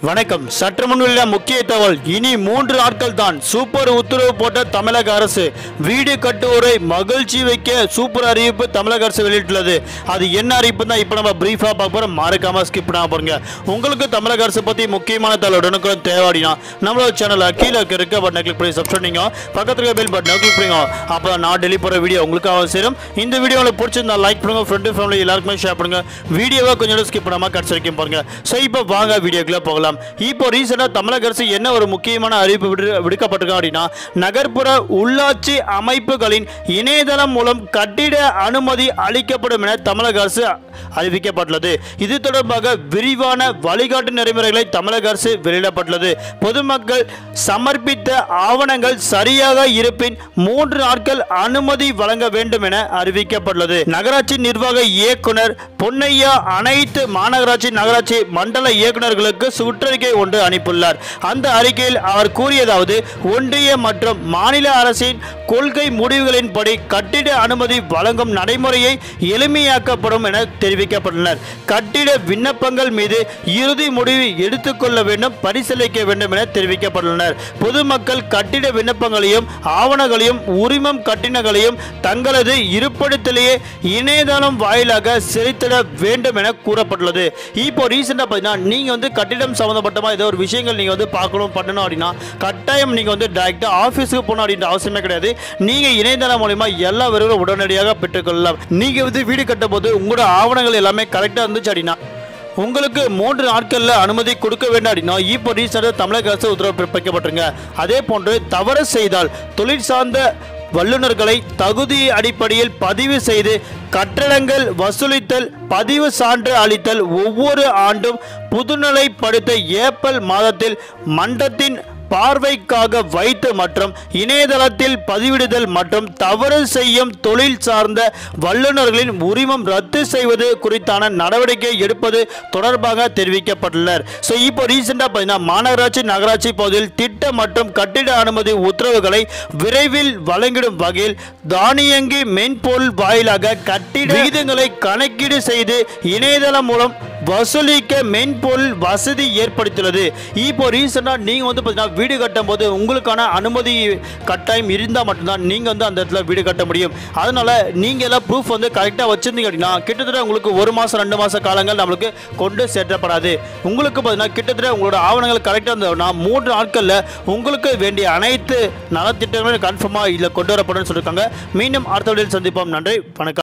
வணக்கம் சற்று முன் உள்ள முக்கிய தகவல் இனி மூன்று நாட்கள் தான் சூப்பர் உத்தரவு போட்ட தமிழக அரசு வீடு கட்டுவோரை மகிழ்ச்சி வைக்க சூப்பர் அறிவிப்பு தமிழக அரசு வெளியிட்டுள்ளது அது என்ன அறிவிப்பு தான் இப்போ நம்ம பிரீஃபாக பார்க்க போகிறோம் மறக்காம ஸ்கிப் பண்ணாம பாருங்க உங்களுக்கு தமிழக அரசு பற்றி முக்கியமான தகவல் உடனுக்குடன் தேவையாடினா நம்மளோட சேனலை கீழே இருக்க பட்டனை கிளிக் பண்ணி சப்ஸ்கிரைப் பண்ணிங்க பக்கத்துல பெல் பட்டனை கிளிக் பண்ணுங்க அப்போ நான் டெலி போகிற வீடியோ உங்களுக்காக சேரும் இந்த வீடியோ உங்களுக்கு பிடிச்சிருந்தா லைக் பண்ணுங்க ஃப்ரெண்டு ஃபேமிலி எல்லாருக்குமே ஷேர் பண்ணுங்க வீடியோவை கொஞ்சம் ஸ்கிப் பண்ணாமல் கடைசி வரைக்கும் பாருங்க ஸோ இப்போ வாங்க வீடியோக்குள்ள போகலாம் இப்போ ரீசெண்டாக தமிழக அரசு என்ன ஒரு முக்கியமான அறிவிப்பு விடு விடுக்கப்பட்டிருக்கா அப்படின்னா நகர்ப்புற உள்ளாட்சி அமைப்புகளின் இணையதளம் மூலம் கட்டிட அனுமதி அளிக்கப்படும் என தமிழக அரசு அறிவிக்கப்பட்டுள்ளது இது தொடர்பாக விரிவான வழிகாட்டு நெறிமுறைகளை தமிழக அரசு வெளியிடப்பட்டுள்ளது பொதுமக்கள் சமர்ப்பித்த ஆவணங்கள் சரியாக இருப்பின் மூன்று நாட்கள் அனுமதி வழங்க வேண்டும் என அறிவிக்கப்பட்டுள்ளது நகராட்சி நிர்வாக இயக்குனர் பொன்னையா அனைத்து மாநகராட்சி நகராட்சி மண்டல இயக்குநர்களுக்கு சுற்றறிக்கை ஒன்று அனுப்பியுள்ளார் அந்த அறிக்கையில் அவர் கூறியதாவது ஒன்றிய மற்றும் மாநில அரசின் கொள்கை முடிவுகளின்படி கட்டிட அனுமதி வழங்கும் நடைமுறையை எளிமையாக்கப்படும் என தெரிவிக்கப்பட்டுள்ளனர் கட்டிட விண்ணப்பங்கள் மீது இறுதி முடிவு எடுத்துக்கொள்ள வேண்டும் பரிசீலிக்க வேண்டும் என தெரிவிக்கப்பட்டுள்ளனர் பொதுமக்கள் கட்டிட விண்ணப்பங்களையும் ஆவணங்களையும் உரிமம் கட்டினங்களையும் தங்களது இருப்பிடத்திலேயே இணையதளம் வாயிலாக செலுத்திட வேண்டும் என கூறப்பட்டுள்ளது இப்போ ரீசெண்டாக பார்த்தீங்கன்னா நீங்கள் வந்து கட்டிடம் சம்மந்தப்பட்டமா ஏதோ ஒரு விஷயங்கள் நீங்கள் வந்து பார்க்கணும் பண்ணணும் அப்படின்னா கட்டாயம் நீங்கள் வந்து டைரெக்டாக ஆஃபீஸுக்கு போகணும் அப்படின்ற அவசியமே கிடையாது நீங்கள் இணையதளம் மூலிமா எல்லா விவரங்களும் உடனடியாக பெற்றுக்கொள்ளலாம் நீங்கள் வந்து வீடு கட்டும் போது உங்களோட ஆவணங்கள் எல்லாமே கரெக்டாக இருந்துச்சு அப்படின்னா உங்களுக்கு மூன்று நாட்களில் அனுமதி கொடுக்க வேண்டும் அப்படின்னா இப்போ ரீசெண்டாக தமிழக அரசு உத்தரவு பிறப்பிக்கப்பட்டிருங்க அதே போன்று தவறு செய்தால் தொழில் சார்ந்த வல்லுநர்களை தகுதி அடிப்படையில் பதிவு செய்து கட்டணங்கள் வசூலித்தல் பதிவு சான்று அளித்தல் ஒவ்வொரு ஆண்டும் புதுநிலைப்படுத்த ஏப்ரல் மாதத்தில் மன்றத்தின் பார்வைக்காக வைத்து மற்றும் இணையதளத்தில் பதிவிடுதல் மற்றும் தவறு செய்யும் தொழில் சார்ந்த வல்லுநர்களின் உரிமம் ரத்து செய்வது குறித்தான நடவடிக்கை எடுப்பது தொடர்பாக தெரிவிக்கப்பட்டுள்ளனர் ஸோ இப்போ ரீசெண்டாக பார்த்தீங்கன்னா மாநகராட்சி நகராட்சி பகுதியில் திட்ட மற்றும் கட்டிட அனுமதி உத்தரவுகளை விரைவில் வழங்கிடும் வகையில் தானியங்கி மென்பொருள் வாயிலாக கட்டிட விகிதங்களை கணக்கீடு செய்து இணையதளம் மூலம் வசூலிக்க மென்பொருள் வசதி ஏற்படுத்தியுள்ளது இப்போ ரீசெண்டாக நீங்கள் வந்து பார்த்தீங்கன்னா வீடு கட்டும் போது உங்களுக்கான அனுமதி கட்டாயம் இருந்தால் மட்டும்தான் நீங்கள் வந்து அந்த இடத்துல வீடு கட்ட முடியும் அதனால் நீங்கள் எல்லாம் ப்ரூஃப் வந்து கரெக்டாக வச்சுருந்தீங்க அப்படின்னா கிட்டத்தட்ட உங்களுக்கு ஒரு மாதம் ரெண்டு மாத காலங்கள் நம்மளுக்கு கொண்டு சேர்க்கப்படாது உங்களுக்கு பார்த்தீங்கன்னா கிட்டத்தட்ட உங்களோட ஆவணங்கள் கரெக்டாக இருந்ததுன்னா மூன்று நாட்களில் உங்களுக்கு வேண்டிய அனைத்து நலத்திட்டங்களும் கன்ஃபார்மாக இதில் கொண்டு வரப்படும்னு சொல்லியிருக்காங்க மீண்டும் அடுத்த வீடியோவில் சந்திப்போம் நன்றி வணக்கம்